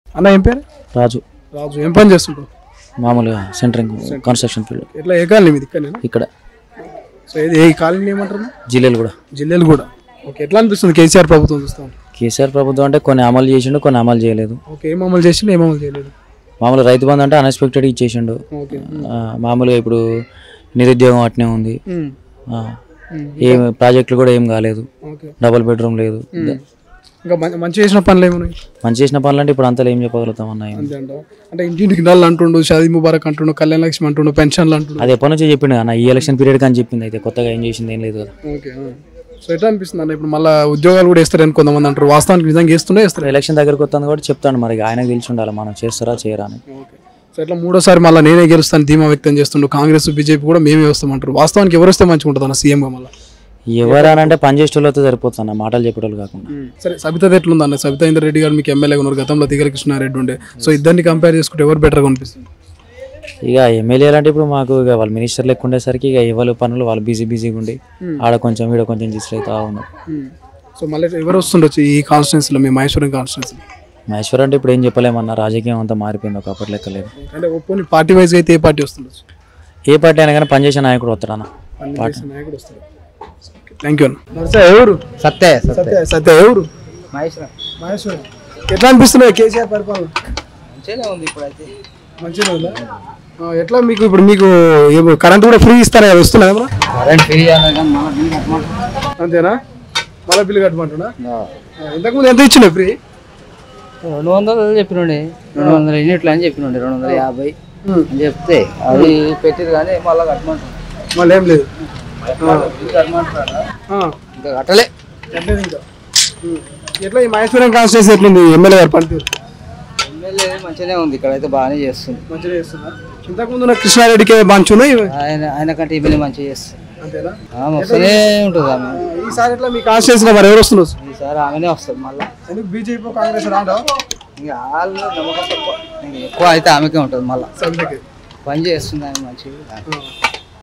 అన్న ఏం పేరు రాజు రాజు ఏం పని చేస్తుంటావు మామూలుగా సెంటరింగ్ కన్స్ట్రక్షన్ ఫీల్డ్ ఎట్లా ఏ కాలనీ మీది ఇక్కడ ఇక్కడ సో ఇది ఏ కాలనీ ఏమంటారు జిల్లాలు కూడా జిల్లాలు కూడా ఓకే ఎట్లా అనిపిస్తుంది కేసీఆర్ ప్రభుత్వం చూస్తాం కేసీఆర్ ప్రభుత్వం అంటే కొన్ని అమలు చేసిండు కొన్ని అమలు చేయలేదు ఓకే ఏం అమలు చేసిండు ఏం అమలు చేయలేదు మామూలు రైతు బంధు అంటే అన్ఎక్స్పెక్టెడ్ ఇచ్చేసిండు ఓకే ఆ, మామూలుగా ఇప్పుడు నిరుద్యోగం అట్నే ఉంది ఉమ్. ఆ, ఏం ప్రాజెక్టులు కూడా ఏం కాలేదు ఓకే డబుల్ బెడ్రూమ్ లేదు ఇంకా మంచి మంచి చేసిన పనులు ఏమున్నాయి మంచి చేసిన పనులు అంటే ఇప్పుడు అంతలో ఏం చెప్పగలుగుతాం అన్న ఏం. అంతే అంటావా? అంటే ఇంటింటికి నల్లు అంటుండు షాదీ ముబారక్ అంటుండు కళ్యాణ లక్ష్మి అంటుండు పెన్షన్లు అంటుండు అది ఎప్పటి నుంచో చెప్పిండు అన్న ఈ ఎలక్షన్ పీరియడ్ కానీ చెప్పింది అయితే కొత్తగా ఏం చేసింది ఏం లేదు కదా ఓకే ఆ. సో ఎట్లా అనిపిస్తుంది అన్న ఇప్పుడు మళ్ళీ ఉద్యోగాలు కూడా ఇస్తారని కొంతమంది అంటారు వాస్తవానికి నిజంగా ఇస్తుండే ఇస్తారు ఎలక్షన్ దగ్గరకు వస్తుంది కూడా చెప్తాను మరి ఆయనకు తెలిసి ఉండాలి మనం చేస్తారా చేయరా అని ఓకే సో ఎట్లా మూడోసారి మళ్ళీ నేనే గెలుస్తాను ధీమా వ్యక్తం చేస్తుండు కాంగ్రెస్ బీజేపీ కూడా మేమే వస్తామంటారు వాస్తవానికి ఎవరు వస్తే మంచిగా ఉంటుంది అన్న సీఎంగా మళ్ళీ ఎవరనంటే పనిచేసేటోళ్ళతో సరిపోతుంది అన్న మాటలు చెప్పేటోళ్ళు కాకుండా సరే సబిత ఎట్లుంది అన్న సబితా ఇందర్ రెడ్డి గారు మీకు ఎమ్మెల్యేగా ఉన్నారు గతంలో దిగల కృష్ణారెడ్డి ఉండే సో ఇద్దరిని కంపేర్ చేసుకుంటే ఎవరు బెటర్గా అనిపిస్తుంది ఇక ఎమ్మెల్యేలు అంటే ఇప్పుడు మాకు ఇక వాళ్ళ మినిస్టర్ లెక్క ఉండేసరికి ఇక ఎవరి పనులు వాళ్ళు బిజీ బిజీగా ఉండి ఆడ కొంచెం ఈడ కొంచెం డిస్టర్ అవుతా ఉన్నారు సో మళ్ళీ ఎవరు వస్తుండొచ్చు ఈ కాన్స్టిట్యున్సీలో మీ మహేశ్వరం కాన్స్టిట్యున్సీ మహేశ్వర్ అంటే ఇప్పుడు ఏం చెప్పలేమన్నా రాజకీయం అంతా మారిపోయింది ఒకప్పటి లెక్క లేదు అంటే ఒప్పుని పార్టీ వైజ్ అయితే ఏ పార్టీ వస్తుండొచ్చు ఏ పార్టీ అయినా కానీ పనిచేసే నాయకుడు వస్తాడన్న నాయకుడు వస్తాడు థ్యాంక్ యూ అన్న నరసయ్య ఎవరు సత్తే సత్య సత్య ఎవరు మహేశ్వరం మహేశ్వరం ఎట్లా అనిపిస్తున్నాయి కేసీఆర్ పరిపాలన మంచిగానే ఉంది ఇప్పుడైతే మంచిగా ఉందా ఆ, ఎట్లా మీకు ఇప్పుడు మీకు ఏమో కరెంట్ కూడా ఫ్రీ ఇస్తారా కదా వస్తున్నా ఏమన్నా కరెంట్ ఫ్రీ అన్నారు కానీ మళ్ళీ బిల్ కట్టమంటారు అంతేనా మళ్ళీ బిల్లు కట్టమంటున్నా ఆ, ఇంతకుముందు ఎంత ఇచ్చిండే ఫ్రీ రెండు వందలు చెప్పినండి రెండు వందల యూనిట్లు అని చెప్పినండి రెండు వందల యాభై అని చెప్తే అది పెట్టిరు కానీ మళ్ళీ కట్టమంటారు మళ్ళీ ఏం లేదు బిల్ కట్టమంటారా ఆ, ఇంకా కట్టలే కట్టలేదు ఇంకా ఉమ్. ఎట్లా ఈ మహేశ్వరం కాన్స్టిట్యూన్సీ ఎట్లుంది ఎమ్మెల్యే గారు పనితీరు ఎమ్మెల్యే మంచిగానే ఉంది ఇక్కడైతే బాగానే చేస్తుంది మంచిగా చేస్తున్నా ఇంతకుముందు ఉన్న కృష్ణారెడ్డికి మంచున్నా ఆయన ఆయన కంటే ఎమ్మెల్యే మంచిగా చేస్తుంది అంతేనా ఆమె వస్తూనే ఉంటుంది ఆమె ఆ, ఈసారి ఎట్లా మీ కాన్స్టిట్యూన్సీలో మరి ఎవరు వస్తున్నారు ఈసారి ఆమెనే వస్తుంది మళ్ళీ ఎందుకు బీజేపీ కాంగ్రెస్ రాడా ఇంకా వాళ్ళు నమ్మకం తక్కువ ఇంకా ఎక్కువ అయితే ఆమెకే ఉంటుంది మళ్ళీ సభ్యులకి పని చేస్తుంది ఆమె మంచిగా